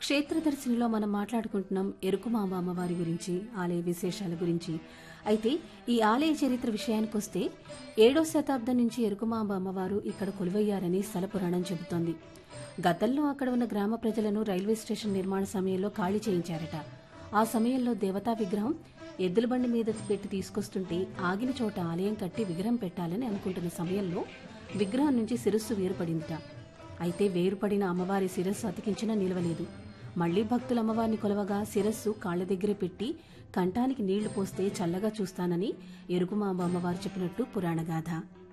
క్షేత్రదర్శినిలో మనం మాట్లాడుకుంటున్నాం ఎరుకుమాంబ అమ్మవారి గురించి ఆలయ విశేషాల గురించి అయితే ఈ ఆలయ చరిత్ర విషయానికొస్తే ఏడో శతాబ్దం నుంచి ఎరుకుమాంబ అమ్మవారు ఇక్కడ కొలువయ్యారని స్థల పురాణం చెబుతోంది గతంలో అక్కడ ఉన్న గ్రామ ప్రజలను రైల్వే స్టేషన్ నిర్మాణ సమయంలో ఖాళీ చేయించారట ఆ సమయంలో దేవతా విగ్రహం ఎద్దుల బండి మీద పెట్టి తీసుకొస్తుంటే ఆగిన చోట ఆలయం కట్టి విగ్రహం పెట్టాలని అనుకుంటున్న సమయంలో విగ్రహం నుంచి శిరస్సు వేరుపడిందిట అయితే వేరుపడిన అమ్మవారి శిరస్సు అతికించినా నిలవలేదు మళ్లీ భక్తులు అమ్మవారిని కొలవగా శిరస్సు కాళ్ల దగ్గర పెట్టి కంఠానికి నీళ్లు పోస్తే చల్లగా చూస్తానని ఎరుగుమాంబ అమ్మవారు చెప్పినట్టు పురాణగాథ